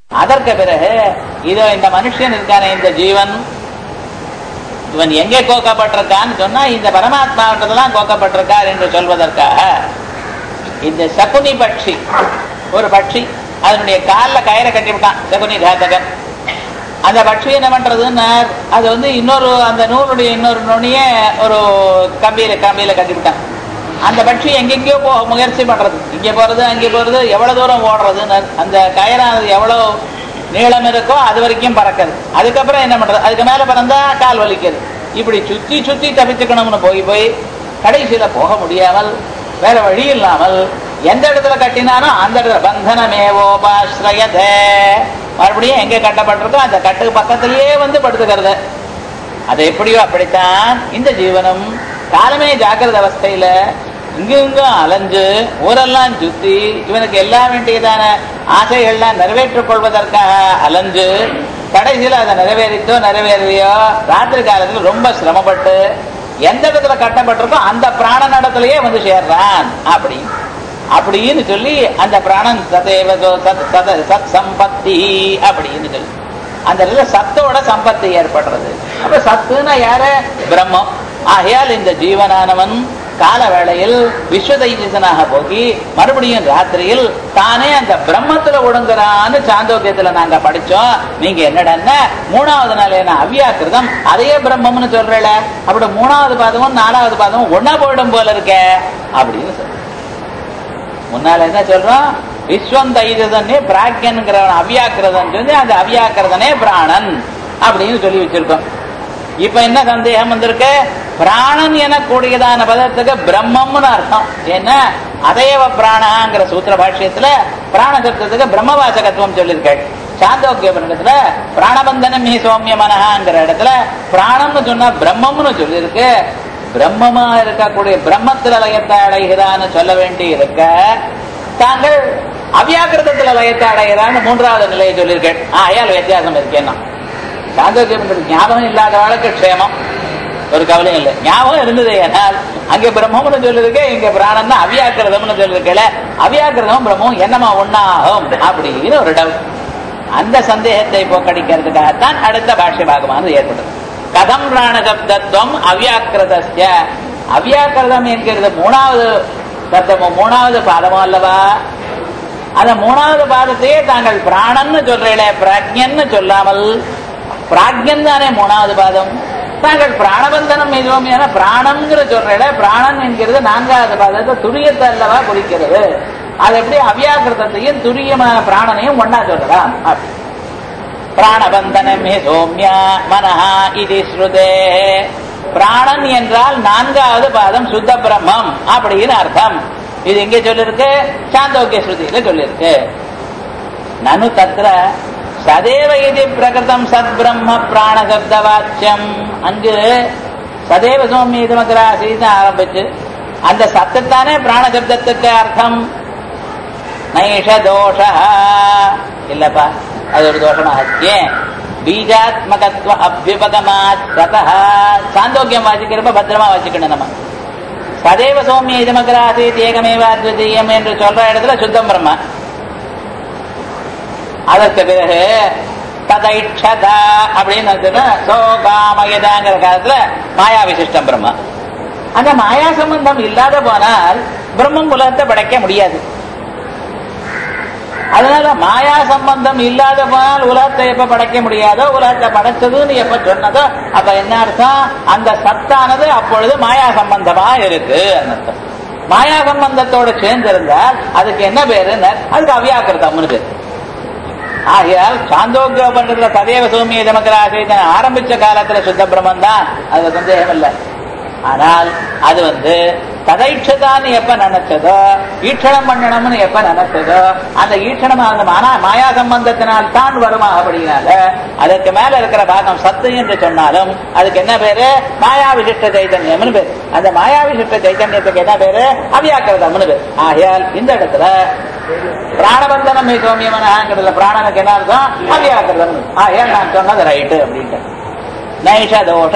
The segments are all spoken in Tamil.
அதற்கு பிறகு இதோ இந்த மனுஷன் இருக்கானே இந்த ஜீவன் இவன் எங்கே கோக்கப்பட்டிருக்கான்னு சொன்னா இந்த பரமாத்மாவிட்டதான் கோக்கப்பட்டிருக்கார் என்று சொல்வதற்காக இந்த சகுனி பட்சி ஒரு பட்சி அதனுடைய காலில் கயிறை கட்டிவிட்டான் சகுனி காத்தகன் அந்த பட்சி என்ன பண்றதுன்னு அது வந்து இன்னொரு அந்த நூலுடைய இன்னொரு நுனிய ஒரு கம்பியில கம்பியில கட்டிவிட்டான் அந்த பட்சி எங்கெங்கயோ போக முயற்சி பண்றது இங்க போறது அங்கே போறது எவ்வளவு தூரம் ஓடுறதுன்னு அந்த கயிறானது எவ்வளவு நீளம் இருக்கோ அது வரைக்கும் பறக்குது அதுக்கப்புறம் என்ன பண்றது அதுக்கு மேல பறந்தா கால் வலிக்குது இப்படி சுத்தி சுத்தி தப்பிச்சுக்கணும்னு போய் போய் கடைசியில போக முடியாமல் வேற வழி இல்லாமல் எந்த இடத்துல கட்டினாலும் அந்த இடத்துல பந்தனமேவோபாஸ்ரயதே மறுபடியும் எங்க கட்டப்பட்டிருக்கோ அந்த கட்டுக்கு பக்கத்திலேயே வந்து படுத்துக்கிறது அது எப்படியோ அப்படித்தான் இந்த ஜீவனம் காலமே ஜாக்கிரத அவஸ்தையில இங்கும் அலைஞ்சு ஊரெல்லாம் சுத்தி இவனுக்கு எல்லாம் வேண்டியதான ஆசைகள்லாம் நிறைவேற்றிக் கொள்வதற்காக அலைஞ்சு கடைசியில் அதை நிறைவேறித்தோ நிறைவேறியோ ராத்திரி காலத்துல ரொம்ப சிரமப்பட்டு எந்த இடத்துல கட்டப்பட்டிருக்கோ அந்த பிராண நடத்திலேயே வந்து சேர்றான் அப்படி அப்படின்னு சொல்லி அந்த பிராணன் சதேவ சத் சத சத் சம்பத்தி அப்படின்னு சொல்லி அந்த இடத்துல சத்தோட சம்பத்தி ஏற்படுறது அப்ப சத்துனா யாரு பிரம்மம் ஆகையால் இந்த ஜீவனானவன் கால வேளையில் விஸ்வதைஜனாக போகி மறுபடியும் ராத்திரியில் தானே அந்த பிரம்மத்துல ஒடுங்குறான்னு சாந்தோக்கியத்துல நாங்க படிச்சோம் நீங்க என்னடன்னா மூணாவது நாள் என்ன அவ்யாக்கிருதம் அதையே பிரம்மம்னு சொல்றல அப்படி மூணாவது பாதமும் நாலாவது பாதமும் ஒன்னா போயிடும் போல இருக்க அப்படின்னு சொல்ற முன்னால என்ன சொல்றோம் விஸ்வம் தைதனே பிராக்யன்கிறவன் அவ்யாக்கிரதன் சொல்லி அந்த அவ்யாக்கிரதனே பிராணன் அப்படின்னு சொல்லி வச்சிருக்கோம் இப்ப என்ன சந்தேகம் வந்திருக்கு பிராணன் எனக்கூடியதான பதத்துக்கு பிரம்மம்னு அர்த்தம் என்ன அதேவ பிராணங்கிற சூத்திர பாஷ்யத்துல பிராண சப்தத்துக்கு பிரம்மவாசகத்துவம் சொல்லியிருக்காள் சாந்தோக்கியபனிடத்துல பிராணபந்தனம் மீ சௌமிய மனஹாங்கிற இடத்துல பிராணம்னு சொன்னா பிரம்மம்னு சொல்லியிருக்கு பிரம்மமா இருக்கக்கூடிய பிரம்மத்துல லயத்தை அடைகிறான்னு சொல்ல வேண்டி இருக்க தாங்கள் அவ்யாக்கிரதத்துல லயத்தை அடைகிறான்னு மூன்றாவது நிலையை சொல்லியிருக்கேன் ஆயால் வித்தியாசம் இருக்கேன்னா சாந்தோக்கியம் ஞாபகம் இல்லாத வாழ்க்கை க்ஷேமம் ஒரு கவலையும் இல்லை ஞாபகம் இருந்தது ஏனால் அங்கே பிரம்மம்னு சொல்லிருக்கேன் இங்க பிராணன் அவ்யாக்கிரதம்னு சொல்லிருக்கல அவ்யாக்கிரதம் பிரம்மம் என்னமா ஒன்னாகும் அப்படின்னு ஒரு டவுட் அந்த சந்தேகத்தை போக்கடிக்கிறதுக்காகத்தான் அடுத்த பாஷ்ய பாகமானது ஏற்பட்டது கதம் பிராண சப்தத்துவம் அவ்யாக்கிரதஸ்ய அவ்யாக்கிரதம் என்கிறது மூணாவது சப்தமும் மூணாவது பாதமும் அல்லவா அந்த மூணாவது பாதத்தையே தாங்கள் பிராணன்னு சொல்றீங்களே பிராக்யன்னு சொல்லாமல் பிராக்யன் தானே மூணாவது பாதம் தாங்கள் பிராணபந்தனம் எதுவும் என பிராணம்ங்கிற சொல்றீங்கள பிராணன் என்கிறது நான்காவது பாதத்தை துரியத்தை அல்லவா குறிக்கிறது அது எப்படி அவ்யாக்கிருதத்தையும் துரியமான பிராணனையும் ஒன்னா சொல்லலாம் அப்படி பிராணபந்தனமே சோம்யா மனஹா இது ஸ்ருதே பிராணன் என்றால் நான்காவது பாதம் சுத்த பிரம்மம் அப்படின்னு அர்த்தம் இது எங்க சொல்லிருக்கு சாந்தோக்கிய ஸ்ருதியில சொல்லிருக்கு நனு தத்திர சதேவ இது பிரகிருதம் சத் பிரம்ம பிராண சப்த வாச்சியம் அங்கு சதேவ சோமி இதுமகராசின்னு ஆரம்பிச்சு அந்த சத்தத்தானே பிராண சப்தத்துக்கு அர்த்தம் நைஷ தோஷ இல்லப்பா அது ஒரு தோஷமாக ஏன் பீஜாத்மகத்துவ அபியுபகமாத் சதா சாந்தோக்கியம் வாசிக்கிறப்ப பத்திரமா வச்சுக்கணும் நம்ம சதேவ சௌமிய இதமகராசீத் ஏகமேவா அத்விதீயம் என்று சொல்ற இடத்துல சுத்தம் பிரம்ம அதற்கு பிறகு ததைட்சதா அப்படின்னு சோகாமயதாங்கிற காலத்துல மாயா விசிஷ்டம் பிரம்ம அந்த மாயா சம்பந்தம் இல்லாத போனால் பிரம்மம் உலகத்தை படைக்க முடியாது அதனால மாயா சம்பந்தம் இல்லாத போனால் உலகத்தை எப்ப படைக்க முடியாதோ உலகத்தை படைச்சதுன்னு எப்ப சொன்னதோ அப்ப என்ன அர்த்தம் அந்த சத்தானது அப்பொழுது மாயா சம்பந்தமா இருக்கு அர்த்தம் மாயா சம்பந்தத்தோட சேர்ந்திருந்தால் அதுக்கு என்ன பேரு அதுக்கு அவ்யாக்கிருத்தம்னு பேரு ஆகையால் சாந்தோக்கியோபண்டத்துல சதேவ சௌமிய ஜமக்கராசைதன் ஆரம்பிச்ச காலத்துல சுத்த பிரம்மன் தான் அது சந்தேகம் இல்லை ஆனால் அது வந்து கதைட்சதான்னு எப்ப நினைச்சதோ ஈட்சணம் பண்ணணும்னு எப்ப நினைச்சதோ அந்த ஈட்சணம் அந்த மானா மாயா சம்பந்தத்தினால் தான் வருமா அப்படின்னால அதற்கு மேல இருக்கிற பாகம் சத்து என்று சொன்னாலும் அதுக்கு என்ன பேரு மாயா விசிஷ்ட சைத்தன்யம்னு பேரு அந்த மாயா விசிஷ்ட சைத்தன்யத்துக்கு என்ன பேரு அவ்யாக்கிரதம்னு பேரு ஆகையால் இந்த இடத்துல பிராணபந்தனம் சௌமியமனங்கிறதுல பிராணனுக்கு என்ன அர்த்தம் அவ்யாக்கிரதம் ஆகையால் நான் சொன்னது ரைட்டு அப்படின்ட்டு நைஷ தோஷ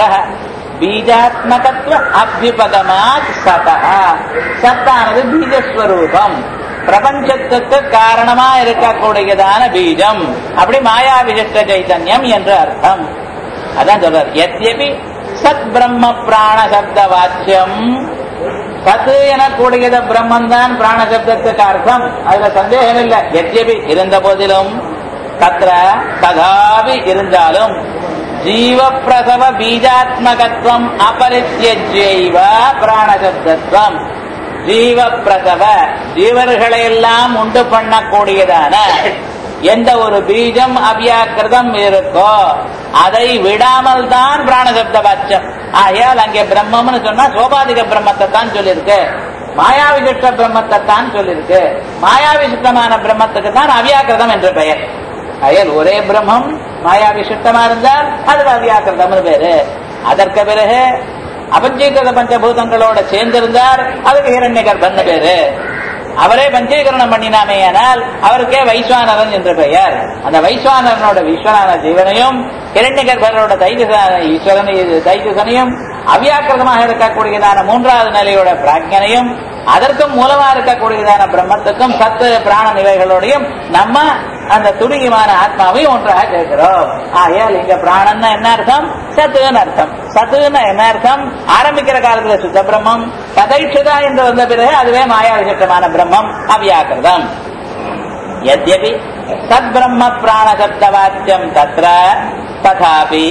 பீஜாத்மகத்துவ அபியுபகமாத் சதா சத்தானது பீஜஸ்வரூபம் பிரபஞ்சத்துக்கு காரணமா இருக்கக்கூடியதான பீஜம் அப்படி மாயா விசிஷ்ட சைத்தன்யம் என்று அர்த்தம் அதான் சொல்றார் எத்யபி சத் பிரம்ம பிராண சப்த வாச்சியம் சத்து எனக்கூடியது பிரம்மன் தான் பிராண சப்தத்துக்கு அர்த்தம் அதுல சந்தேகம் இல்லை எத்யபி இருந்த போதிலும் தத்ர ததாவி இருந்தாலும் ஜீவ பிரசவ பீஜாத்மகத்துவம் அபரித்யஜைவ பிராணசப்தத்துவம் ஜீவ பிரசவ ஜீவர்களை எல்லாம் உண்டு பண்ணக்கூடியதான எந்த ஒரு பீஜம் அவ்யாக்கிருதம் இருக்கோ அதை விடாமல் தான் பிராணசப்த வாச்சம் ஆகையால் அங்கே பிரம்மம்னு சொன்னா சோபாதிக பிரம்மத்தை தான் சொல்லியிருக்கு மாயாவிசிஷ்ட பிரம்மத்தை தான் சொல்லியிருக்கு மாயாவிசிஷ்டமான பிரம்மத்துக்கு தான் அவ்யாக்கிருதம் என்று பெயர் அயல் ஒரே பிரம்மம் மாயா விசிஷ்டமா இருந்தால் அது அவ்யாக்கிருதம்னு பேரு அதற்கு பிறகு அபஞ்சீகிருத பஞ்சபூதங்களோட சேர்ந்திருந்தார் அதுக்கு ஹிரண்ய கர்ப்பன் பேரு அவரே பஞ்சீகரணம் பண்ணினாமேயானால் அவருக்கே வைஸ்வானரன் என்று பெயர் அந்த வைஸ்வானரனோட விஸ்வனான ஜீவனையும் இரண்ய கர்ப்பனோட தைஜசான ஈஸ்வரனை தைஜசனையும் அவ்யாக்கிரதமாக இருக்கக்கூடியதான மூன்றாவது நிலையோட பிராஜ்யனையும் அதற்கும் மூலமா இருக்கக்கூடியதான பிரம்மத்துக்கும் சத்து பிராண நிலைகளோடையும் நம்ம அந்த துணியமான ஆத்மாவையும் ஒன்றாக கேட்கிறோம் ஆகையால் இங்க பிராணன்னா என்ன அர்த்தம் சத்துன்னு அர்த்தம் சத்துன்னு என்ன அர்த்தம் ஆரம்பிக்கிற காலத்துல சுத்த பிரம்மம் சதைட்சுதா என்று வந்த பிறகு அதுவே மாயா விசிஷ்டமான பிரம்மம் அவ்யாக்கிருதம் यद्यपि सद्ब्रह्म प्राणशब्दवाच्यम् तत्र तथापि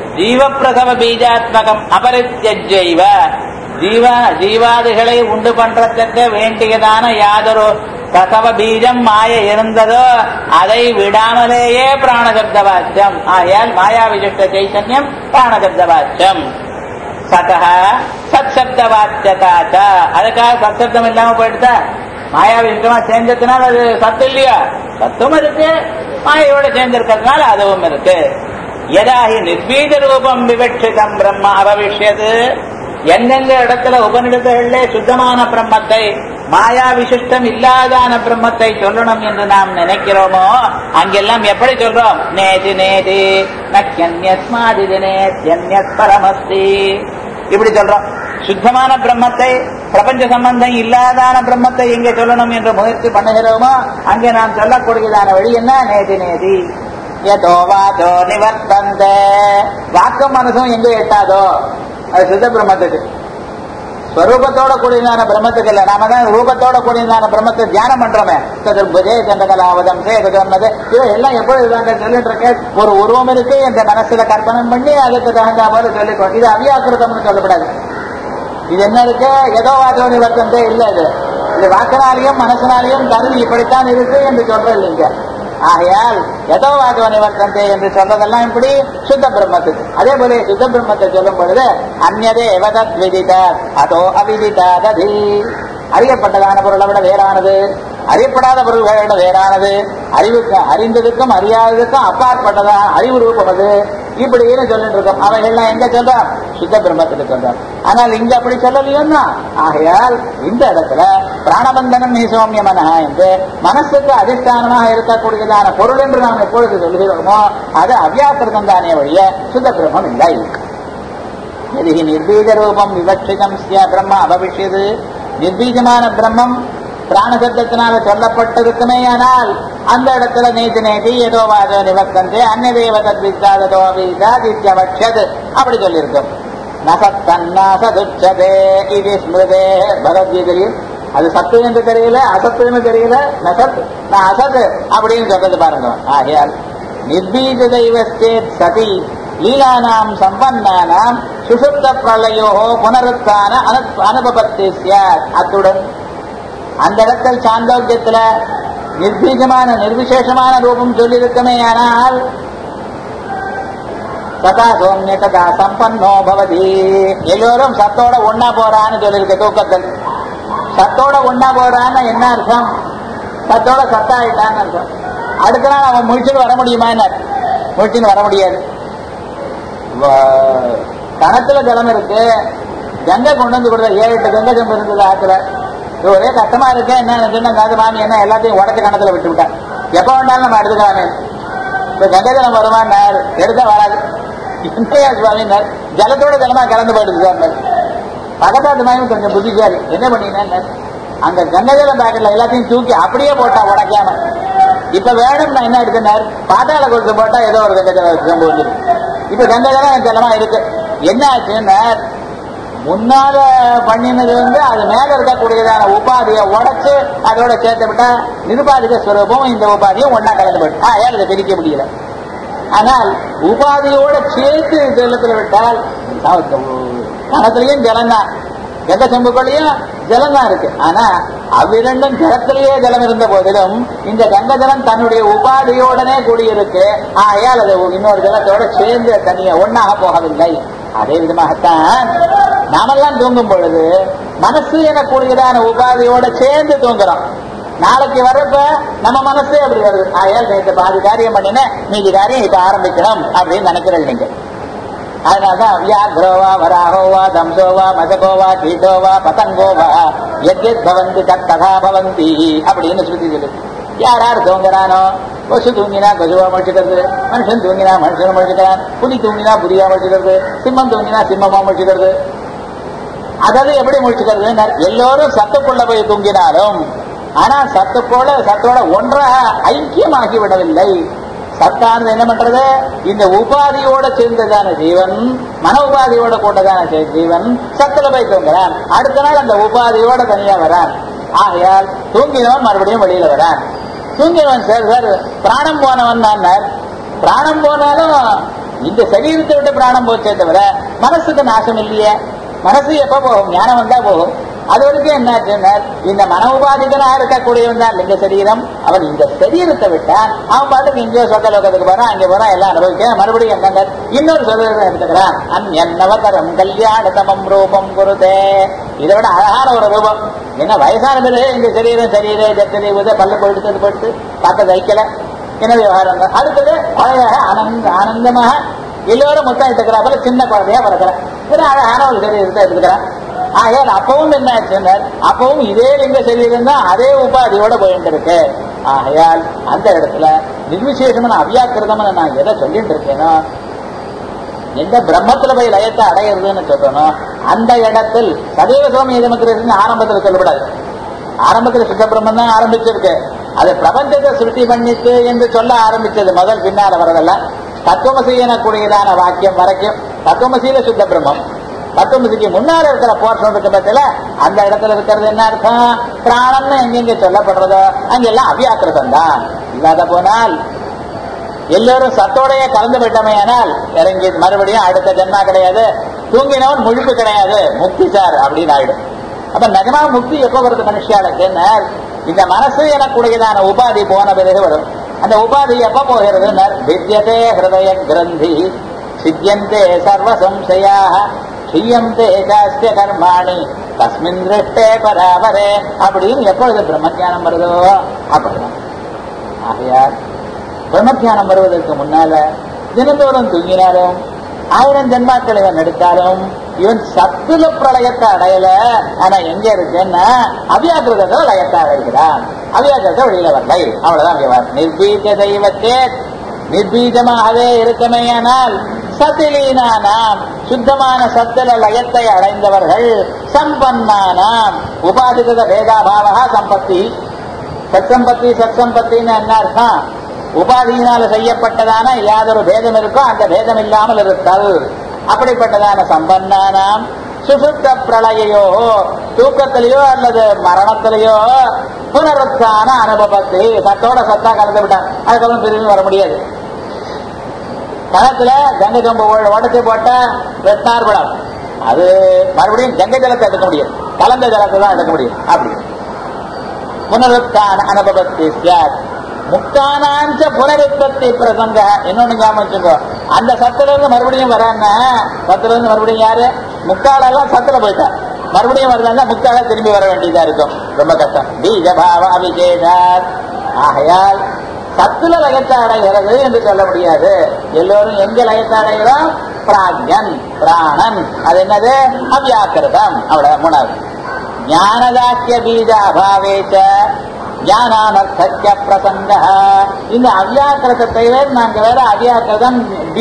ஜீவப்பிரசவ அபரித்யஜைவ ஜீவ ஜீவாதிகளை உண்டு பண்றதுக்கு வேண்டியதான யாதொரு பிரசவ பீஜம் மாய இருந்ததோ அதை விடாமலேயே பிராணசப்த வாச்சியம் ஆயால் மாயா விசிஷ்ட சைத்தன்யம் பிராணசப்த வாச்சியம் சதக சத் சப்த வாச்சியதாச்ச அதுக்காக சத் சப்தம் இல்லாம போயிடுதா மாயா விசிஷ்டமா சேர்ந்ததுனால அது சத்து இல்லையா சத்தும் இருக்கு மாயோட சேர்ந்திருக்கிறதுனால அதுவும் இருக்கு யதாஹி நிர்பீஜ ரூபம் விவட்சிதம் பிரம்ம அவவிஷ்யது எந்தெந்த இடத்துல உபநிடதங்களிலே சுத்தமான பிரம்மத்தை மாயா விசிஷ்டம் இல்லாதான பிரம்மத்தை சொல்லணும் என்று நாம் நினைக்கிறோமோ அங்கெல்லாம் எப்படி சொல்றோம் நேதி நேதி நக்கியன்யஸ்மாதிதினேத்யன்யத் பரமஸ்தி இப்படி சொல்றோம் சுத்தமான பிரம்மத்தை பிரபஞ்ச சம்பந்தம் இல்லாதான பிரம்மத்தை எங்கே சொல்லணும் என்று முயற்சி பண்ணுகிறோமோ அங்கே நாம் சொல்லக்கூடியதான வழி என்ன நேதி நேதி எதோ வாதோ நிவர்த்தந்த வாக்கும் மனசும் எங்க எட்டாதோ அது சித்த பிரம்மத்துக்கு ஸ்வரூபத்தோட கூடியதான பிரம்மத்துக்கு இல்ல நாம தான் ரூபத்தோட கூடியதான பிரம்மத்தை தியானம் பண்றோமே சதுர்புஜே சந்தகலாவதம் சேகதன்னது இது எல்லாம் எப்பொழுது தாங்க சொல்லிட்டு இருக்கேன் ஒரு உருவம் இருக்கு என்ற மனசுல கற்பனம் பண்ணி அதுக்கு தகுந்த மாதிரி சொல்லிக்கோ இது அவியாக்கிருதம்னு சொல்லப்படாது இது என்ன இருக்கு ஏதோ வாதோ நிவர்த்தந்தே இல்ல இது இது வாக்கினாலையும் மனசினாலையும் கருதி இப்படித்தான் இருக்கு என்று சொல்றது இல்லைங்க ஆகையால் எதோ வாதோ நிவர்த்தந்தே என்று சொல்றதெல்லாம் இப்படி சுத்த பிரம்மத்துக்கு அதே போல சுத்த பிரம்மத்தை சொல்லும் பொழுது அந்நதே எவதத் விதித அதோ அவிதிதாததி அறியப்பட்டதான பொருளை விட வேறானது அறியப்படாத பொருள்களை விட வேறானது அறிவுக்கு அறிந்ததுக்கும் அறியாததுக்கும் அப்பாற்பட்டதான் அறிவு ரூபம் அது இப்படின்னு சொல்லிட்டு இருக்கோம் அவைகள்லாம் எங்க சொல்றோம் சுத்த பிரம்மத்துக்கு சொல்றோம் ஆனால் இங்க அப்படி சொல்லலையோன்னா ஆகையால் இந்த இடத்துல பிராணபந்தனம் நீ சௌமியமனா என்று மனசுக்கு அதிஷ்டானமாக இருக்கக்கூடியதான பொருள் என்று நாம் எப்பொழுது சொல்கிறோமோ அது அவ்யாக்கிருதம் தானே ஒழிய சுத்த பிரம்மம் இல்லை எதிகி நிர்பீஜ ரூபம் விவட்சிதம் சிய பிரம்ம அபவிஷ்யது நிர்பீஜமான பிரம்மம் பிராணசப்தத்தினால சொல்லப்பட்டிருக்குமே ஆனால் அந்த இடத்துல நேதி நேதி ஏதோ வாதோ நிவர்த்தந்தே அந்நதேவ தத்வித்தாதோ அவிதாதித்யவட்சது அப்படி சொல்லியிருக்கோம் நசத்தன்னாசதுச்சதே இது ஸ்மிருதே பகவத்கீதையில் அது சத்து என்று தெரியல அசத்துன்னு தெரியல நசத் நான் அசத் அப்படின்னு சொல்றது பாருங்க ஆகையால் நிர்பீஜ தெய்வஸ்தேத் சதி லீலானாம் சம்பன்னானாம் சுசுப்த பிரளயோ புனருத்தான அனுபபத்தி அத்துடன் அந்த இடத்தில் சாந்தோக்கியத்துல நிர்பீஜமான நிர்விசேஷமான ரூபம் சொல்லியிருக்குமே ஆனால் சதா சோம்ய ததா சம்பன்னோ பவதி எல்லோரும் சத்தோட ஒன்னா போறான்னு சொல்லியிருக்க தூக்கத்தில் சத்தோட ஒன்னா போறான்னு என்ன அர்த்தம் சத்தோட சத்தாயிட்டான்னு அர்த்தம் அடுத்த நாள் அவன் முழிச்சுட்டு வர முடியுமா என்ன முழிச்சுன்னு வர முடியாது கணத்துல ஜலம் இருக்கு கங்கை கொண்டு வந்து கொடுத்த ஏழு எட்டு கங்கை ஜம்பு இருந்தது ஆத்துல இது ஒரே கஷ்டமா இருக்கு என்ன சொன்ன காது மாமி என்ன எல்லாத்தையும் உடச்சு கணத்துல விட்டு விட்டா எப்ப வேண்டாலும் நம்ம எடுத்துக்கலாமே இப்ப கங்கை ஜலம் வருமானார் எடுத்தா வராது என்னையா சுவாமினார் ஜலத்தோட ஜலமா கலந்து போயிடுது சார் பக்கத்தாட்டு மாயும் கொஞ்சம் புத்திசாலி என்ன பண்ணினா அங்க கங்கஜல பேக்கெட்ல எல்லாத்தையும் தூக்கி அப்படியே போட்டா உடைக்காம இப்ப வேணும்னா என்ன எடுத்தினார் பாட்டாள கொடுத்து போட்டா ஏதோ ஒரு கங்கஜல ரொம்ப வந்துடும் இப்ப கங்கஜலம் ஜலமா இருக்கு என்ன ஆச்சுன்னா முன்னால பண்ணினது வந்து அது மேல இருக்கக்கூடியதான உபாதியை உடைச்சு அதோட சேர்த்து விட்டா நிருபாதிக ஸ்வரூபம் இந்த உபாதியும் ஒன்னா கலந்து போயிட்டு ஆ ஏன் அதை பிரிக்க முடியல ஆனால் உபாதியோட சேர்த்து ஜலத்துல விட்டால் கணத்திலையும் ஜலம் தான் எந்த செம்புக்குள்ளேயும் ஜலம் தான் இருக்கு ஆனா அவ்விரண்டும் ஜலத்திலேயே ஜலம் இருந்த போதிலும் இந்த கங்க ஜலம் தன்னுடைய உபாதியோடனே கூடியிருக்கு ஆகையால் அது இன்னொரு ஜலத்தோட சேர்ந்து தனியா ஒன்னாக போகவில்லை அதே விதமாகத்தான் நாமெல்லாம் தூங்கும் பொழுது மனசு எனக்கூடியதான உபாதியோட சேர்ந்து தூங்குறோம் நாளைக்கு வர்றப்ப நம்ம மனசு அப்படி வருது ஆகையால் நேற்று பாதி காரியம் பண்ணின மீதி காரியம் இப்ப ஆரம்பிக்கணும் அப்படின்னு நினைக்கிறது நீங்க அதனாலதான் வியாக்ரோவா வராகோவா தம்சோவா மதகோவா கீட்டோவா பதங்கோவா எத்யத் பவந்தி தத்ததா பவந்தி அப்படின்னு ஸ்ருதி சொல்லு யார் யார் தூங்குறானோ கொசு தூங்கினா கொசுவா முடிச்சுக்கிறது மனுஷன் தூங்கினா மனுஷன் முடிச்சுக்கிறான் புலி தூங்கினா புலியா முடிச்சுக்கிறது சிம்மம் தூங்கினா சிம்மமா முடிச்சுக்கிறது அதாவது எப்படி முடிச்சுக்கிறது எல்லோரும் சத்துக்குள்ள போய் தூங்கினாலும் ஆனா சத்துக்கோட சத்தோட ஒன்றாக ஐக்கியமாகி விடவில்லை சத்தானது என்ன பண்றது இந்த உபாதியோட சேர்ந்ததான ஜீவன் மன உபாதியோட கூட்டதான ஜீவன் சத்துல போய் தூங்குறான் அடுத்த நாள் அந்த உபாதியோட தனியா வரான் ஆகையால் தூங்கினவன் மறுபடியும் வெளியில வரான் தூங்கினவன் சார் சார் பிராணம் போனவன் தான் பிராணம் போனாலும் இந்த சரீரத்தை விட்டு பிராணம் போச்சே தவிர மனசுக்கு நாசம் இல்லையே மனசு எப்ப போகும் ஞானம் வந்தா போகும் அது வரைக்கும் என்ன இந்த மன உபாதிகளா இருக்கக்கூடியவன் தான் லிங்க சரீரம் அவன் இந்த சரீரத்தை விட்டான் அவன் பாட்டுக்கு இங்கேயோ சொக்க லோகத்துக்கு போறான் அங்கே போறான் எல்லாம் அனுபவிக்க மறுபடியும் என்ன இன்னொரு சரீரத்தை எடுத்துக்கிறான் அன் என்னவதரம் கல்யாண தமம் ரூபம் குருதே இதை விட அழகான ஒரு ரூபம் என்ன வயசானது இந்த சரீரம் சரீரம் ஜத்தனை உத பல்லு போயிட்டு போயிட்டு பார்த்த தைக்கல என்ன விவகாரம் அடுத்தது அழகாக ஆனந்த ஆனந்தமாக எல்லோரும் முத்தம் எடுத்துக்கிறாப்புல சின்ன குழந்தையா பிறக்கிறேன் இது அழகான ஒரு சரீரத்தை எடுத்துக்கிறான் ஆகையால் அப்பவும் என்ன ஆச்சுன்னா அப்பவும் இதே லிங்க சரீரம் தான் அதே உபாதியோட போயிட்டு இருக்கு ஆகையால் அந்த இடத்துல நிர்விசேஷமான அவ்யாக்கிருதம்னு நான் எதை சொல்லிட்டு இருக்கேனோ எந்த பிரம்மத்துல போய் லயத்தை அடையிறதுன்னு சொல்றனோ அந்த இடத்தில் சதேவ சுவாமி எதமக்கிறது ஆரம்பத்தில் சொல்லப்படாது ஆரம்பத்தில் சுத்த பிரம்மன் தான் ஆரம்பிச்சிருக்கு அது பிரபஞ்சத்தை சிருஷ்டி பண்ணித்து என்று சொல்ல ஆரம்பிச்சது முதல் பின்னால வரதெல்லாம் தத்துவமசி எனக்கூடியதான வாக்கியம் வரைக்கும் தத்துவமசியில சுத்த பிரம்மம் தத்துவமசிக்கு முன்னால இருக்கிற போர்ஷன் இருக்க பத்தில அந்த இடத்துல இருக்கிறது என்ன அர்த்தம் பிராணம்னு எங்கெங்க சொல்லப்படுறதோ அங்கெல்லாம் அவ்யாக்கிருதம் தான் இல்லாத போனால் எல்லோரும் சத்தோடைய கலந்து விட்டமையானால் இறங்கி மறுபடியும் அடுத்த ஜென்மா கிடையாது தூங்கினவன் முழுப்பு கிடையாது முக்தி சார் அப்படின்னு ஆயிடும் அப்ப நிஜமா முக்தி எப்ப வருது மனுஷியாளுக்கு இந்த மனசு எனக்குடையதான உபாதி போன பிறகு வரும் அந்த உபாதி எப்ப போகிறது வித்தியதே ஹிருதய கிரந்தி சித்தியந்தே சர்வ சம்சயாக செய்யந்தே சாஸ்திய கர்மாணி தஸ்மின் திருஷ்டே பராபரே அப்படின்னு எப்பொழுது பிரம்மஜானம் வருதோ அப்படிதான் ஆகையால் பிரம்மஜானம் வருவதற்கு முன்னால தினந்தோறும் தூங்கினாலும் ஆயிரம் ஜென்மாக்கள் இவன் எடுத்தாலும் இவன் சத்துல பிரளயத்தை அடையல ஆனா எங்க இருக்குன்னா அவ்யாக்கிரதத்தை லயத்தை அடைகிறான் அவ்யாக்கிரத்தை வெளியில வரலை அவ்வளவுதான் நிர்பீஜ தெய்வத்தே நிர்பீஜமாகவே இருக்கமேயானால் சத்திலீனானாம் சுத்தமான சத்தில லயத்தை அடைந்தவர்கள் சம்பன்னானாம் உபாதிகத வேதாபாவா சம்பத்தி சத்சம்பத்தி சத்சம்பத்தின்னு என்ன அர்த்தம் உபாதியினால செய்யப்பட்டதான யாதொரு பேதம் இருக்கோ அந்த பேதம் இல்லாமல் இருத்தல் அப்படிப்பட்டதான சம்பன்னானாம் சுசுத்த பிரளயையோ தூக்கத்திலேயோ அல்லது மரணத்திலேயோ புனருத்தான அனுபவத்தை சத்தோட சத்தா கலந்து விட்டான் அதுக்கப்புறம் திரும்பி வர முடியாது கணத்துல கங்கை கம்பு உடச்சு போட்ட வெட்டார் படம் அது மறுபடியும் கங்கை ஜலத்தை எடுக்க முடியும் கலந்த ஜலத்தை தான் எடுக்க முடியும் அப்படி புனருத்தான அனுபவத்தை சார் முக்தானாஞ்ச புனருற்பத்தி பிரசங்க இன்னொன்னு ஞாபகம் வச்சுக்கோ அந்த சத்துல இருந்து மறுபடியும் வரான்னா சத்துல இருந்து மறுபடியும் யாரு முக்காலெல்லாம் சத்துல போயிட்டா மறுபடியும் வருதாங்க முக்கால திரும்பி வர வேண்டியதா இருக்கும் ரொம்ப கஷ்டம் பீஜபாவ அபிஷேகாத் ஆகையால் சத்துல லயத்தை அடைகிறது என்று சொல்ல முடியாது எல்லோரும் எங்க லயத்தை அடைகிறோம் பிராக்யன் பிராணன் அது என்னது அவ்யாக்கிருதம் அவ்வளவு மூணாவது ஞானதாக்கிய பீஜ அபாவேச்ச ஞானானர்த்தக்கிய பிரசங்க இந்த அவ்யாக்கிரதத்தை வேற நாங்க வேற அவ்யாக்கிரதம்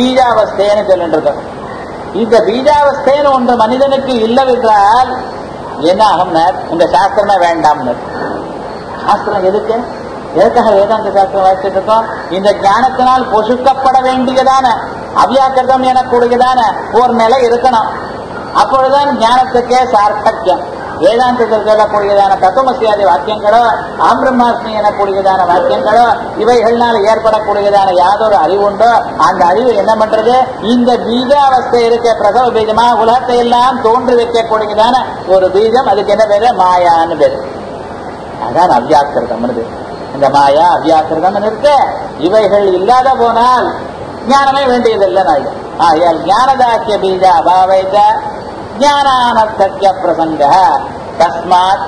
பீஜாவஸ்தேன்னு சொல்லிட்டு இருக்கோம் இந்த பீஜாவஸ்தேன்னு ஒன்று மனிதனுக்கு இல்லவென்றால் என்ன ஆகும்னா உங்க சாஸ்திரமே வேண்டாம்னு சாஸ்திரம் எதுக்கு எதுக்காக வேதாந்த சாஸ்திரம் வாசிச்சுட்டு இருக்கோம் இந்த ஞானத்தினால் பொசுக்கப்பட வேண்டியதான அவ்யாக்கிருதம் எனக்கூடியதான ஒரு நிலை இருக்கணும் அப்பொழுதுதான் ஞானத்துக்கே சார்த்தக்கியம் வேதாந்தத்தில் சொல்லக்கூடியதான தத்துவமசியாதி வாக்கியங்களோ ஆம்பிரமாஸ்மி எனக்கூடியதான வாக்கியங்களோ இவைகள்னால ஏற்படக்கூடியதான யாதொரு அறிவு உண்டோ அந்த அறிவு என்ன பண்றது இந்த பீஜாவஸ்தை இருக்க பிரசவ பீஜமா உலகத்தை எல்லாம் தோன்றி வைக்கக்கூடியதான ஒரு பீஜம் அதுக்கு என்ன பேரு மாயான்னு பேரு அதான் அவ்யாக்கிருதம் இந்த மாயா அவ்யாக்கிருதம் இருக்கு இவைகள் இல்லாத போனால் ஞானமே வேண்டியதில்லை நாயுடு ஆயால் ஞானதாக்கிய பீஜ அபாவைத்த ஞானானத்தக்கிய பிரசங்க தஸ்மாத்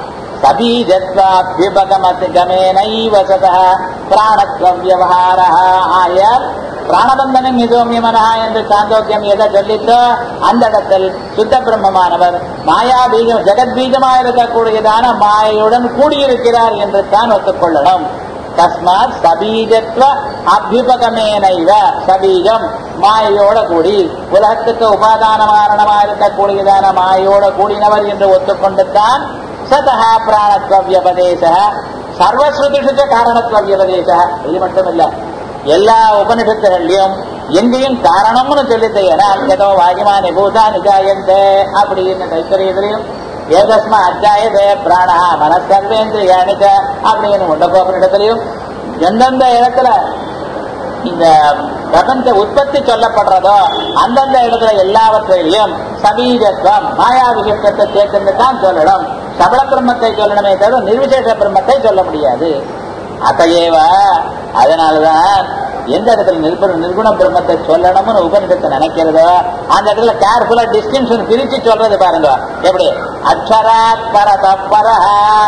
சபீஜத்வாபியுபகமத் கமேனைவ சதः பிராணத்வவியவஹார ஆயால் பிராணபந்தனம் மிதோமியமனா என்று சாந்தோக்கியம் எதை சொல்லித்தோ அந்த இடத்தில் சுத்த பிரம்மமானவர் மாயா பீஜம் ஜெகத் பீஜமாக இருக்கக்கூடியதான மாயையுடன் கூடியிருக்கிறார் என்று தான் ஒத்துக்கொள்ளணும் தஸ்மாத் சபீஜத்வ அபியுபகமேனைவ சபீஜம் மாயோட கூடி உலகத்துக்கு உபாதான காரணமா இருக்கக்கூடியதான மாயோட கூடினவர் என்று ஒத்துக்கொண்டுத்தான் சதா பிராணத்வ வியபதேச சர்வஸ்ருதிஷு காரணத்துவ வியபதேச இது மட்டும் இல்ல எல்லா உபனிஷத்துகள்லயும் எங்கேயும் காரணம்னு சொல்லிட்டு ஏன்னா ஏதோ வாகிமா நிபூதா நிஜாயந்தே அப்படின்னு தைத்தரியத்திலையும் ஏதஸ்மா அத்தியாயதே பிராணா மனசர்வேந்திரியானிக்க அப்படின்னு முண்டகோபனிடத்திலையும் எந்தெந்த இடத்துல இந்த பிரபஞ்ச உற்பத்தி சொல்லப்படுறதோ அந்தந்த இடத்துல எல்லாவற்றையும் சபீஜத்துவம் மாயா விசிஷ்டத்தை சேர்த்து தான் சொல்லணும் சபல பிரம்மத்தை சொல்லணுமே தவிர நிர்விசேஷ பிரம்மத்தை சொல்ல முடியாது அத்தையேவ அதனாலதான் எந்த இடத்துல நிர்புண நிர்குண பிரம்மத்தை சொல்லணும்னு உபநிடத்தை நினைக்கிறதோ அந்த இடத்துல கேர்ஃபுல்லா டிஸ்டிங்ஷன் பிரிச்சு சொல்றது பாருங்க எப்படி அக்ஷராத் பரத பரஹ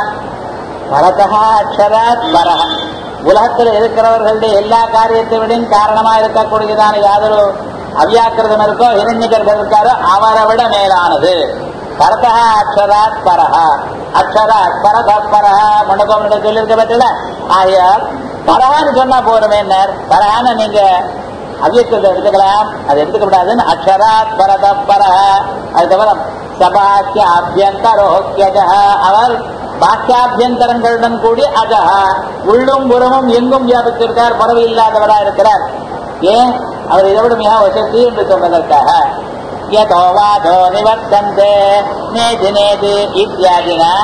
பரதா அக்ஷராத் பரஹ உலகத்தில் இருக்கிறவர்களுடைய எல்லா காரியத்தை விடையும் காரணமா இருக்கக்கூடியதான யாதொரு அவ்யாக்கிரதம் இருக்கோ இரண்யகர்கள் இருக்காரோ அவரை விட மேலானது பரதா அக்ஷராத் பரஹா அக்ஷராத் பரத பரஹா முண்டகோமனிட சொல்லியிருக்க பற்றில ஆகையால் பரஹான்னு சொன்னா போறமே பரஹான்னு நீங்க அவ்யக்கிரதை எடுத்துக்கலாம் அது எடுத்துக்க கூடாதுன்னு அக்ஷராத் பரத பரஹ அதுக்கப்புறம் சபாக்கிய அபியந்தரோக்கியஜ அவர் பாக்கியாபியந்தரங்களுடன் கூடி அஜஹா உள்ளும் புறமும் எங்கும் வியாபித்திருக்கார் பறவை இல்லாதவரா இருக்கிறார் ஏன் அவர் இதை விட மிக வசதி என்று சொன்னதற்காக யதோவாதோ நிவர்த்தந்தே நேதி நேதி இத்தியாதினா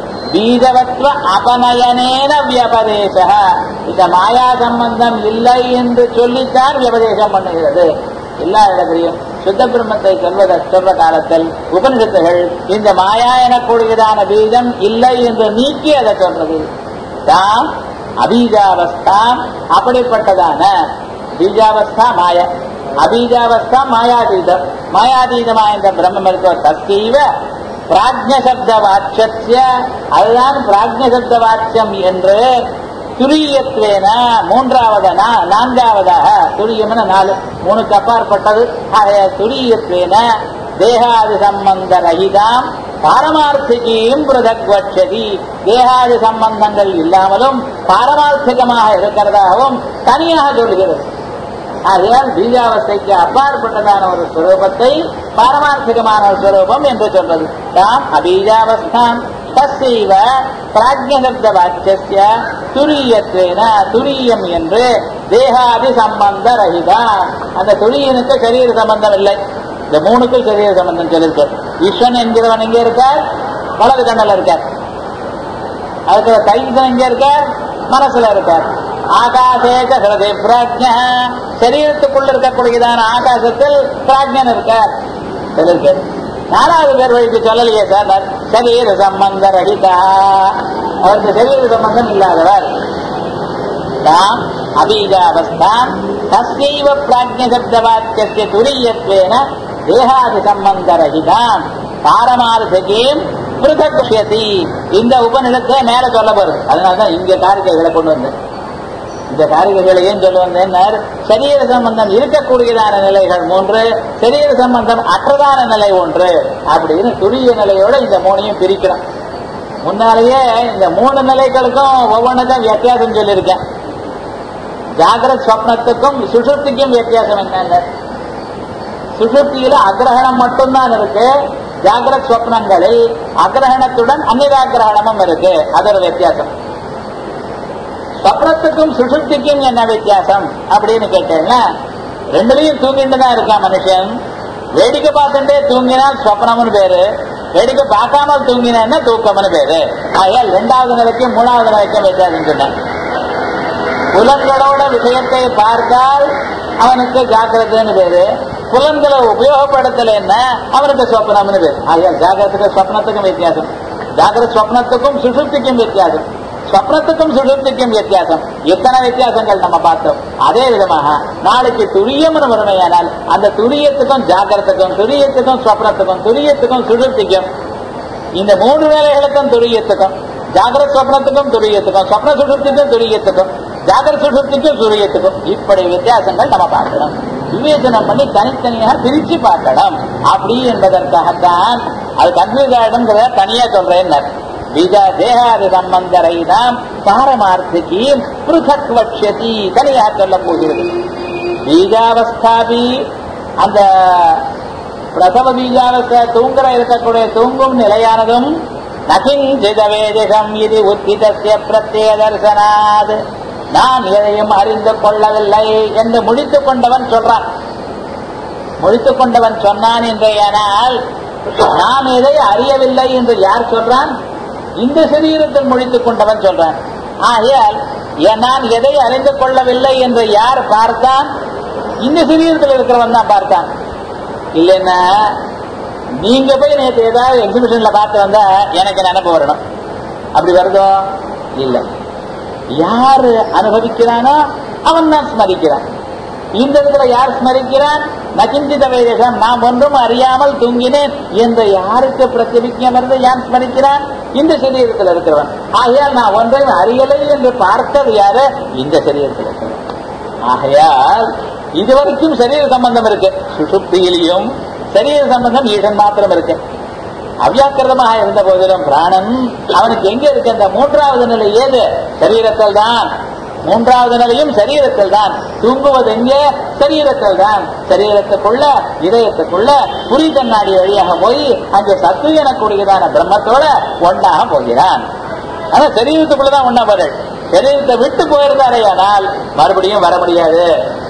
பீஜவத்வ அபநயனேன வியபதேச இந்த மாயா சம்பந்தம் இல்லை என்று சொல்லித்தான் வியபதேசம் பண்ணுகிறது எல்லா இடத்திலையும் சுத்த பிரம்மத்தை சொல்வத சொல்ற காலத்தில் உபனிஷத்துகள் இந்த மாயா எனக்கூடியதான பீஜம் இல்லை என்று நீக்கி அதை சொல்றது தாம் அபீஜாவஸ்தாம் அப்படிப்பட்டதான பீஜாவஸ்தா மாய அபீஜாவஸ்தா மாயாதீதம் மாயாதீதமா என்ற பிரம்மம் இருக்கோ தஸ்தீவ பிராஜ்யசப்த வாட்சிய அதுதான் பிராஜ்யசப்த வாட்சியம் என்று துரியத்வேன மூன்றாவதன நான்காவதாக துரியம்னு நாலு மூணுக்கு அப்பாற்பட்டது ஆகைய துரியத்வேன தேகாதி சம்பந்த ரகிதாம் பாரமார்த்திகையும் பிரதக்வட்சதி தேகாதி சம்பந்தங்கள் இல்லாமலும் பாரமார்த்திகமாக இருக்கிறதாகவும் தனியாக சொல்கிறது ஆகையால் பீஜாவஸ்தைக்கு அப்பாற்பட்டதான ஒரு ஸ்வரூபத்தை பாரமார்த்திகமான ஒரு ஸ்வரூபம் என்று சொல்றது தாம் அபீஜாவஸ்தாம் தஸ்ஸைவ பிராஜ்யசப்த வாக்கிய துரியத்வேன துரியம் என்று தேகாதி சம்பந்த ரஹிதான் அந்த துரியனுக்கு சரீர சம்பந்தம் இல்லை இந்த மூணுக்கும் சரீர சம்பந்தம் சொல்லிருக்கு ஈஸ்வன் என்கிறவன் எங்கே இருக்கார் வலது கண்ணல இருக்கார் அதுக்கு தைசன் எங்க இருக்கார் மனசுல இருக்கார் ஆகாசேக ஹிருதய பிராஜ்ய சரீரத்துக்குள்ள இருக்கக்கூடியதான ஆகாசத்தில் பிராஜ்யன் இருக்கார் இருக்கு நாலாவது பேர் வழிக்கு சொல்லலையே சார் சரீர சம்பந்த ரஹிதா அவருக்கு சரீர சம்பந்தம் இல்லாதவர் தாம் அபீஜாவஸ்தாம் தஸ்யைவ பிராஜ்யசப்தவாக்கிய துரியத்வேன தேகாதி சம்பந்த ரஹிதாம் பாரமார்த்திகீம் பிருதக்ஷதி இந்த உபநிடத்தை மேல சொல்ல போறது அதனாலதான் இங்க காரிகைகளை கொண்டு வந்தேன் இந்த காரிகைகளை ஏன் சொல்ல வந்தேன் சரீர சம்பந்தம் இருக்கக்கூடியதான நிலைகள் மூன்று சரீர சம்பந்தம் அற்றதான நிலை ஒன்று அப்படின்னு துரிய நிலையோட இந்த மூணையும் பிரிக்கிறோம் முன்னாலேயே இந்த மூணு நிலைகளுக்கும் ஒவ்வொன்றுக்கும் வித்தியாசம் சொல்லியிருக்கேன் ஜாகிரத் ஸ்வப்னத்துக்கும் சுஷுப்திக்கும் வித்தியாசம் என்னங்க சுஷுப்தியில அகிரகணம் மட்டும்தான் இருக்கு ஜாகிரத் ஸ்வப்னங்களில் அகிரகணத்துடன் அந்நிராகிரகணமும் இருக்கு அது ஒரு வித்தியாசம் ஸ்வப்னத்துக்கும் சுஷுப்திக்கும் என்ன வித்தியாசம் அப்படின்னு கேட்டேன்னா ரெண்டுலயும் தூங்கிட்டு தான் இருக்கான் மனுஷன் வேடிக்கை பார்த்துட்டே தூங்கினால் ஸ்வப்னம்னு பேரு வேடிக்கை பார்க்காமல் தூங்கினா தூக்கம்னு பேரு ஆகையால் ரெண்டாவது நிலைக்கும் மூணாவது நிலைக்கும் வித்தியாசம் சொன்னேன் புலன்களோட விஷயத்தை பார்த்தால் அவனுக்கு ஜாக்கிரதைன்னு பேரு புலன்களை உபயோகப்படுத்தலைன்னா அவனுக்கு சொப்னம்னு பேரு ஆகையால் ஜாகிரத்துக்கு சொப்னத்துக்கும் வித்தியாசம் ஜாகிரத் சொப்னத்துக்கும் சுசுப்திக்கும் வித்தியாசம் சொப்னத்துக்கும் சுசுப்திக்கும் வித்தியாசம் எத்தனை வித்தியாசங்கள் நம்ம பார்த்தோம் அதே விதமாக நாளைக்கு துரியம்னு வறுமையானால் அந்த துரியத்துக்கும் ஜாகிரத்துக்கும் துரியத்துக்கும் சொப்னத்துக்கும் துரியத்துக்கும் சுசுப்திக்கும் இந்த மூன்று வேலைகளுக்கும் துரியத்துக்கும் ஜாகிரத் சொப்னத்துக்கும் துரியத்துக்கும் சொப்ன சுசுப்திக்கும் துரியத்துக்கும் ஜாகிரத் சுசுப்திக்கும் துரியத்துக்கும் இப்படி வித்தியாசங்கள் நம்ம பார்க்கணும் விவேச்சனம் பண்ணி தனித்தனியாக பிரிச்சு பார்க்கணும் அப்படி என்பதற்காகத்தான் அது கன்ஃபியூஸ் ஆயிடும்ங்கிறத தனியா சொல்றேன் பீஜா தேகாதி சம்பந்தரை நாம் பாரமார்த்திக்கு பிருதக் வட்சதி தனியாக சொல்ல போகிறது பீஜாவஸ்தாபி அந்த பிரசவ பீஜாவஸ்தா தூங்குற இருக்கக்கூடிய தூங்கும் நிலையானதும் நகிஞ்சிதவேதிகம் இது உத்திதசிய பிரத்யேக தரிசனாது நான் எதையும் அறிந்து கொள்ளவில்லை என்று முடித்துக் கொண்டவன் சொல்றான் முடித்துக் கொண்டவன் சொன்னான் என்றேயானால் நான் எதை அறியவில்லை என்று யார் சொல்றான் இந்த சரீரத்தில் முடித்துக் கொண்டவன் சொல்றான் ஆகையால் நான் எதை அறிந்து கொள்ளவில்லை என்று யார் பார்த்தான் இந்த சரீரத்தில் இருக்கிறவன் தான் பார்த்தான் இல்லைன்னா நீங்க போய் நேற்று ஏதாவது எக்ஸிபிஷன்ல பார்த்து வந்தா எனக்கு நினைப்பு வரணும் அப்படி வருதோ இல்லை யாரு அனுபவிக்கிறானோ அவன் தான் ஸ்மரிக்கிறான் இந்த இடத்துல யார் ஸ்மரிக்கிறான் நகிஞ்சித வேதம் நாம் ஒன்றும் அறியாமல் தூங்கினேன் என்று யாருக்கு பிரச்சபிக்கம் வருது யார் ஸ்மரிக்கிறான் இந்த சரீரத்தில் இருக்கிறவன் ஆகையால் நான் ஒன்றையும் அறியலை என்று பார்த்தது யாரு இந்த சரீரத்தில் இருக்கிறவன் ஆகையால் இதுவரைக்கும் சரீர சம்பந்தம் இருக்கு சுசுப்தியிலையும் சரீர சம்பந்தம் ஈசன் மாத்திரம் இருக்கு அவ்யாக்கிரதமாக இருந்த போதிலும் பிராணன் அவனுக்கு எங்க இருக்கு அந்த மூன்றாவது நிலை ஏது சரீரத்தில் தான் மூன்றாவது நிலையும் சரீரத்தில் தான் தூங்குவது எங்கே சரீரத்தில் தான் சரீரத்துக்குள்ள இதயத்துக்குள்ள புரி கண்ணாடி வழியாக போய் அங்கே சத்து எனக்கூடியதான பிரம்மத்தோட ஒன்னாக போகிறான் ஆனா சரீரத்துக்குள்ளதான் ஒன்னா வரல் சரீரத்தை விட்டு போயிருந்தாரேயானால் மறுபடியும் வர முடியாது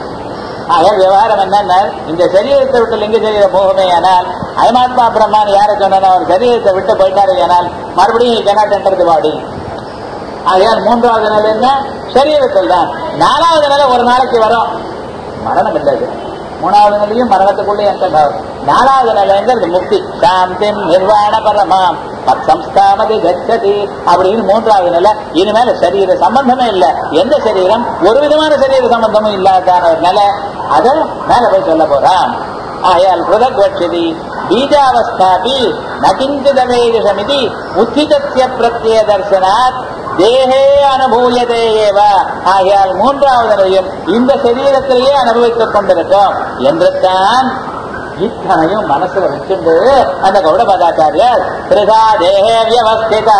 ஆக விவகாரம் என்னன்னா இந்த சரீரத்தை விட்டு லிங்க சரீரம் போகுமே ஆனால் அயமாத்மா பிரம்மான் யாரை சொன்னா அவர் சரீரத்தை விட்டு போயிட்டாரு ஆனால் மறுபடியும் கெனாட் என்டர் பாடி ஆகையால் மூன்றாவது நிலை என்ன சரீரத்தில் தான் நாலாவது நிலை ஒரு நாளைக்கு வரும் மரணம் இல்லை இது. மூணாவது நிலையும் மரணத்துக்குள்ளே என்டர் ஆகும் நாலாவது நிலைங்கிறது முக்தி சாந்தி நிர்வாண பரமாம் சம்ஸ்தாமதி கச்சதி அப்படின்னு மூன்றாவது நிலை இனிமேல சரீர சம்பந்தமே இல்லை எந்த சரீரம் ஒரு விதமான சரீர சம்பந்தமும் இல்லாத ஒரு நிலை அதை மேல போய் சொல்ல போறான் ஆயால் புதக் வட்சதி பீஜாவஸ்தாபி நகிஞ்சிதமேதிஷமிதி உத்திதத்திய பிரத்ய தர்சனாத் தேகே அனுபூயதே ஏவ ஆகையால் மூன்றாவது நிலையும் இந்த சரீரத்திலேயே அனுபவித்துக் கொண்டிருக்கோம் என்று தான் இத்தனையும் மனசுல வச்சுண்டு அந்த கௌடபதாச்சாரியர் திரிதா தேகே வியவஸ்திதா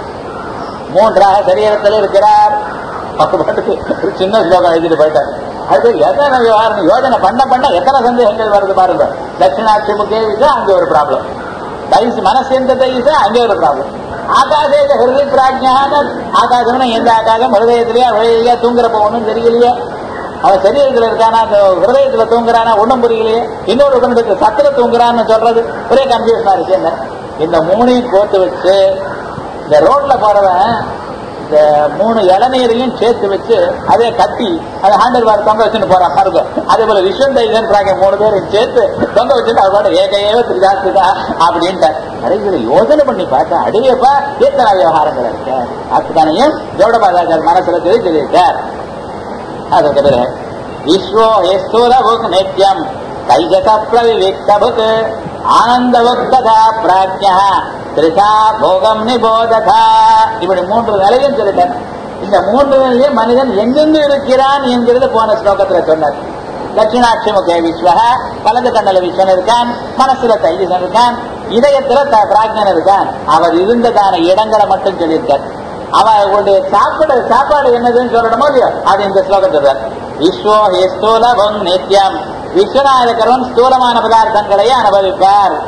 மூன்றாக சரீரத்தில் இருக்கிறார் அவர் பாட்டுக்கு ஒரு சின்ன ஸ்லோகம் எழுதிட்டு போயிட்டார் அது எத்தனை விவகாரம் யோஜனை பண்ண பண்ண எத்தனை சந்தேகங்கள் வருது பாருங்க தட்சிணாட்சி முக்கிய விஷயம் அங்கே ஒரு ப்ராப்ளம் தைஸ் மனசெந்த தைஸ் அங்கே ஒரு ப்ராப்ளம் ஆகாசேத ஹிருதய பிராஜ்யான ஆகாசம்னா எந்த ஆகாசம் ஹிருதயத்திலேயே ஹிருதயிலேயே தூங்குறப்ப ஒன்றும் தெரியலையே அவன் சரீரத்தில் இருக்கானா அந்த ஹிருதயத்துல தூங்குறானா ஒண்ணும் புரியலையே இன்னொரு உடனடிக்கு சத்துல தூங்குறான்னு சொல்றது ஒரே கன்ஃபியூஷனா இருக்கு என்ன இந்த மூணையும் கோத்து வச்சு இந்த ரோட்ல போறவன் இந்த மூணு இளநீரையும் சேர்த்து வச்சு அதே கட்டி அதை ஹேண்டில் பார் தொங்க வச்சுட்டு போறான் பாருங்க அதே போல விஸ்வன் தைசன்றாங்க மூணு பேரும் சேர்த்து தொங்க வச்சுட்டு அவர் பாட்டு ஏக ஏவ திரிதாஸ்திதா அப்படின்ட்டு கடைசியில யோசனை பண்ணி பார்த்தா அடியப்பா எத்தனை விவகாரங்கள் இருக்கு அத்தனையும் கௌடபாதாச்சார் மனசுல தெரிஞ்சிருக்கார் ಅದಕ್ಕೆ ಬೇರೆ ವಿಶ್ವೋ ಯಸ್ತೂಲಭುಕ್ ನಿತ್ಯಂ ತೈಜಸ ಪ್ರವಿವಿಕ್ತಭುಕ್ ஆனந்தவத் ததா பிராஜ்ய திரிசா போகம் நிபோதத இப்படி மூன்று நிலையும் சொல்லிட்டார் இந்த மூன்று நிலையும் மனிதன் எங்கெங்கு இருக்கிறான் என்கிறது போன ஸ்லோகத்துல சொன்னார் தட்சிணாட்சி முகே விஸ்வக வலது கண்ணல விஸ்வன் இருக்கான் மனசுல தைஜசன் இருக்கான் இதயத்துல த- பிராஜ்ஞன் இருக்கான் அவர் இருந்ததான இடங்களை மட்டும் சொல்லியிருக்கார் அவர்களுடைய சாப்பிட சாப்பாடு என்னதுன்னு சொல்லணுமோ இல்லையோ அது இந்த ஸ்லோகத்தில் விஸ்வோ ஹே ஸ்தூலபம் நித்யம் விஸ்வனா இருக்கிறவன் ஸ்தூலமான பதார்த்தங்களையே அனுபவிப்பார்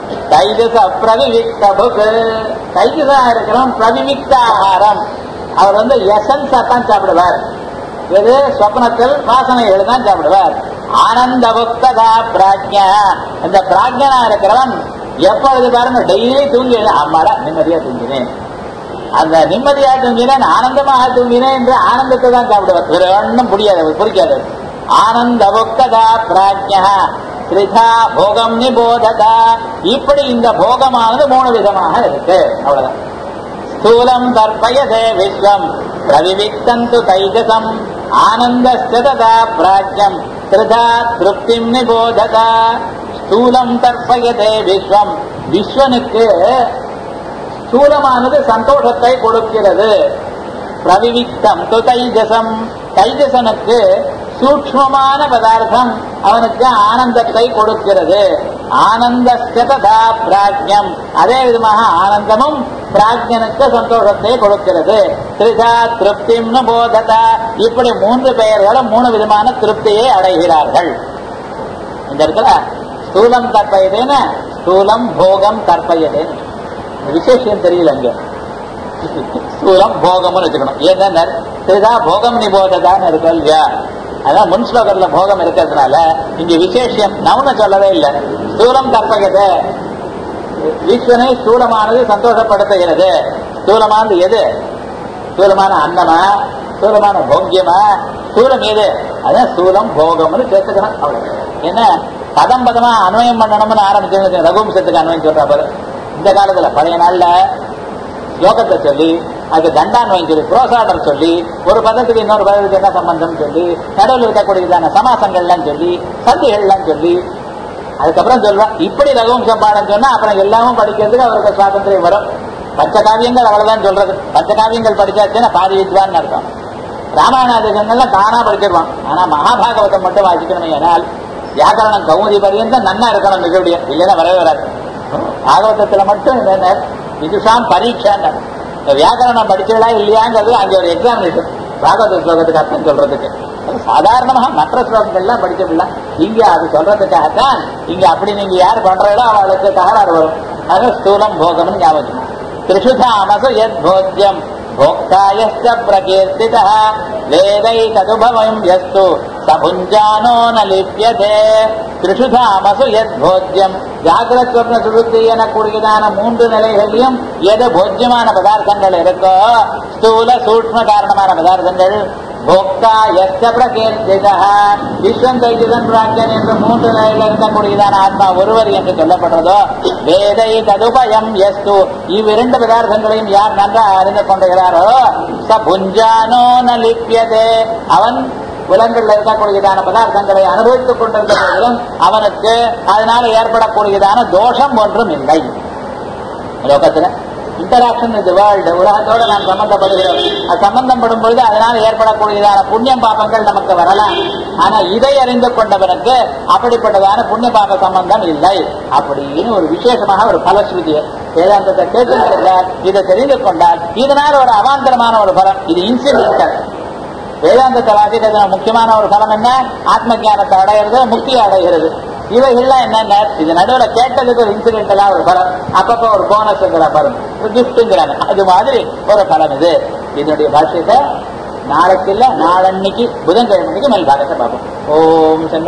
தைஜச பிரவிவிக்த புக் தைஜசா இருக்கிறவன் பிரவிவிக்த ஆகாரம் அவர் வந்து எசன்ஸா தான் சாப்பிடுவார் எது சொப்னத்தில் வாசனைகள் தான் சாப்பிடுவார் ஆனந்த புக்ததா பிராஜ்யா இந்த பிராஜ்யனா இருக்கிறவன் எப்பொழுது பாருங்க டெய்லி தூங்கி அம்மாடா நிம்மதியா தூங்கினேன் அந்த நிம்மதியா தூங்கினேன் ஆனந்தமாக தூங்கினேன் என்று ஆனந்தத்தை தான் சாப்பிடுவார் வேற ஒன்றும் புரியாது அவருக்கு புரிக்காது ஆனந்த புக்ததா பிராஜ்யா திரிதா போகம் நிபோததா இப்படி இந்த போகமானது மூணு விதமாக இருக்கு அவ்வளவுதான் ஸ்தூலம் தர்ப்பயதே விஸ்வம் பிரவிவிக்தந்து தைஜசம் ஆனந்தஸ்ய ததா பிராஜ்யம் திரிதா திருப்திம் நிபோததா ஸ்தூலம் தர்ப்பயதே விஸ்வம் விஸ்வனுக்கு ஸ்தூலமானது சந்தோஷத்தை கொடுக்கிறது பிரவிவிக்தம் து தைஜசம் தைஜசனுக்கு சூக்மமான பதார்த்தம் அவனுக்கு ஆனந்தத்தை கொடுக்கிறது ஆனந்த ததா பிராஜ்யம் அதே விதமாக ஆனந்தமும் பிராஜ்யனுக்கு சந்தோஷத்தை கொடுக்கிறது திரிதா திருப்திம்னு போததா இப்படி மூன்று பெயர்களும் மூணு விதமான திருப்தியை அடைகிறார்கள் இந்த இடத்துல ஸ்தூலம் கற்பயதேன்னு ஸ்தூலம் போகம் கற்பயதேன்னு விசேஷம் தெரியல இங்க ஸ்தூலம் போகம்னு வச்சுக்கணும் ஏன்னா திரிதா போகம் நிபோததான்னு இருக்கும் இல்லையா அதான் முன் ஸ்லோகத்துல போகம் இருக்கிறதுனால இங்க விசேஷம் நவுன சொல்லவே இல்லை ஸ்தூலம் கற்பகத்தை ஈஸ்வரனை ஸ்தூலமானது சந்தோஷப்படுத்துகிறது ஸ்தூலமானது எது ஸ்தூலமான அன்னமா ஸ்தூலமான போக்கியமா ஸ்தூலம் எது அதான் ஸ்தூலம் போகம்னு சேர்த்துக்கணும் அவ்வளவு என்ன பதம் பதமா அன்வயம் பண்ணணும்னு ஆரம்பிச்சு ரகுவம்சத்துக்கு அன்வயம் சொல்றா பாரு இந்த காலத்துல பழைய நாள்ல ஸ்லோகத்தை சொல்லி அது தண்டான்வயம் சொல்லி புரோசாடர் சொல்லி ஒரு பதத்துக்கு இன்னொரு பதத்துக்கு என்ன சம்பந்தம் சொல்லி நடுவில் இருக்கக்கூடியதான சமாசங்கள்லாம் சொல்லி சந்திகள்லாம் சொல்லி அதுக்கப்புறம் சொல்லுவான் இப்படி ரகுவம்சம் பாடம் சொன்னா அப்புறம் எல்லாமும் படிக்கிறதுக்கு அவருக்கு சுவாதந்திரம் வரும் பஞ்சகாவியங்கள் அவ்வளவுதான் சொல்றது பஞ்சகாவியங்கள் படிச்சாச்சுன்னா பாதி வித்வான்னு அர்த்தம் ராமாயணாதிகங்கள்லாம் தானா படிச்சிருவான் ஆனா மகாபாகவதம் மட்டும் வாசிக்கணும் ஏனால் வியாக்கரணம் கௌமுதி பரியந்தம் நன்னா இருக்கணும் மிகவுடைய இல்லைன்னா வரவே வராது பாகவதத்துல மட்டும் என்ன விதுஷாம் பரீட்சான்னு இந்த வியாக்கரணம் படிச்சதா இல்லையாங்கிறது அங்க ஒரு எக்ஸாமினேஷன் பாகவத ஸ்லோகத்துக்கு அர்த்தம் சொல்றதுக்கு சாதாரணமாக மற்ற ஸ்லோகங்கள்லாம் படிச்சதில்ல இங்க அது சொல்றதுக்காகத்தான் இங்க அப்படி நீங்க யார் பண்றீங்களோ அவளுக்கு தகராறு வரும் அது ஸ்தூலம் போகம்னு ஞாபகம் திரிஷுதாமசு யத் போஜ்யம் भोक्तायश्च प्रकीर्तितः वेदैतदुभवम् यस्तु स भुञ्जानो न लिप्यते त्रिषु धामसु यद्भोज्யம் ஜாகிரத் ஸ்வப்ன சுழுத்தி எனக்கூடியதான மூன்று நிலைகளிலும் எது போஜ்யமான பதார்த்தங்கள் இருக்கோ ஸ்தூல சூக்ம காரணமான பதார்த்தங்கள் போக்தா எஸ்ட பிரகீர்த்திதா விஸ்வம் தைஜிதன் பிராஜ்யன் என்று மூன்று நிலையில் இருக்கக்கூடியதான ஆத்மா ஒருவர் என்று சொல்லப்படுறதோ வேதை ததுபயம் எஸ்து இவ்விரண்டு பதார்த்தங்களையும் யார் நன்றாக அறிந்து கொண்டுகிறாரோ ச புஞ்சானோ ந லிப்பியதே அவன் புலன்கள்ல இருக்கக்கூடியதான பதார்த்தங்களை அனுபவித்துக் கொண்டிருந்த போதிலும் அவனுக்கு அதனால ஏற்படக்கூடியதான தோஷம் ஒன்றும் இல்லை லோகத்துல இன்டராக்ஷன் இது வேர்ல்டு உலகத்தோட நாம் சம்பந்தப்படுகிறோம் அது சம்பந்தப்படும் பொழுது அதனால் ஏற்படக்கூடியதான புண்ணியம் பாபங்கள் நமக்கு வரலாம் ஆனா இதை அறிந்து கொண்டவனுக்கு அப்படிப்பட்டதான புண்ணிய பாப சம்பந்தம் இல்லை அப்படின்னு ஒரு விசேஷமாக ஒரு பலஸ்ருதியை வேதாந்தத்தை கேட்டு நடந்தால் இதை தெரிந்து கொண்டால் இதனால் ஒரு அவாந்தரமான ஒரு பலம் இது இன்சிடென்டல் வேதாந்தத்தை வாசிக்கிறதுல முக்கியமான ஒரு பலம் என்ன ஆத்ம ஞானத்தை அடையிறது முக்தியை அடைகிறது இவைகள்லாம் என்னென்ன இது நடுவில் கேட்டதுக்கு ஒரு இன்சிடென்டலா ஒரு பலம் அப்பப்போ ஒரு போனஸ்ங்கிற பலம் ஒரு கிஃப்ட்ங்கிறாங்க அது மாதிரி ஒரு பலம் இது இதனுடைய பாஷ்யத்தை நாளைக்கு இல்ல நாளன்னைக்கு புதன்கிழமைக்கு மேல் பாகத்தை பார்ப்போம் ஓம்